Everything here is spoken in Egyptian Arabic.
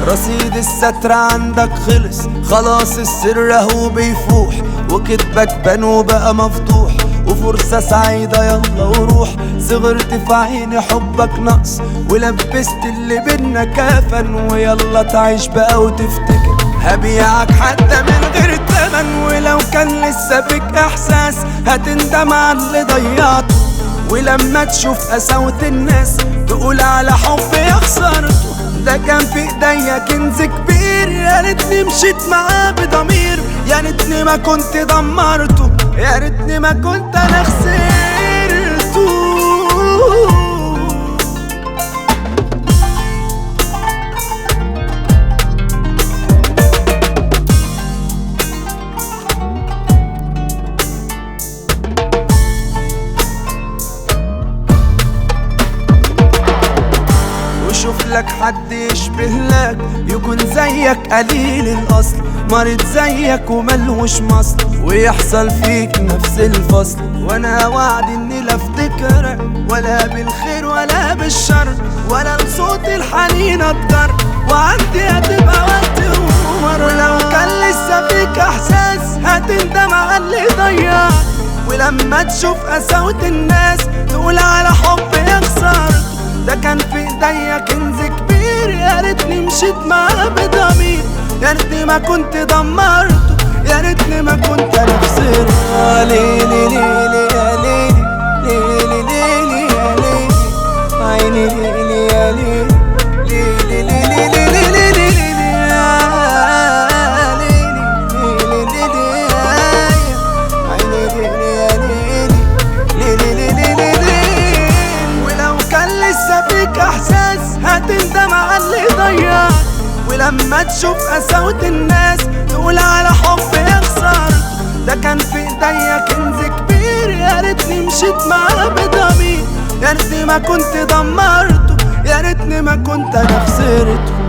رصيد الستر عندك خلص خلاص السر اهو بيفوح وكتبك بان وبقى مفتوح وفرصة سعيدة يلا وروح صغرت في عيني حبك نقص ولبست اللي بينا كفن ويلا تعيش بقى وتفتكر هبيعك حتى من غير تمن ولو كان لسه فيك احساس هتندم على اللي ضيعته ولما تشوف قساوة الناس تقول على حب يا خسارته ده كان في ايديا كنز كبير يا ريتني مشيت معاه بضمير يا ريتني ما كنت دمرته يا ريتني ما كنت انا خسرته وشوف لك حد يشبه لك يكون زيك قليل الاصل مريض زيك وملوش مصل ويحصل فيك نفس الفصل وانا وعد اني لا افتكرك ولا بالخير ولا بالشر ولا لصوت الحنين اقدر وعندي هتبقى وقت ومر ولو كان لسه فيك احساس هتندم على اللي ضيعك ولما تشوف قساوة الناس تقول على حب يا خسارته ده كان في ايديا كنز كبير يا ريتني مشيت معاه بضمير يا ريتني ما كنت دمرته يا ريتني ما كنت انا خسرت آه ليلي ليلي يا ليلي ليلي ليلي يا ليلي عيني ليلي يا ليلي ليلي ليلي ليلي ليلي ليلي يا ليلي ليلي ليلي يا عيني ليلي يا ليلي ليلي ليلي ليلي ولو كان لسه فيك احساس هتندم على اللي ضيعك ولما تشوف قساوة الناس تقول على حب يا خسارته ده كان في ايديا كنز كبير يا ريتني مشيت معاه بضمير يا ريتني ما كنت دمرته يا ريتني ما كنت انا خسرته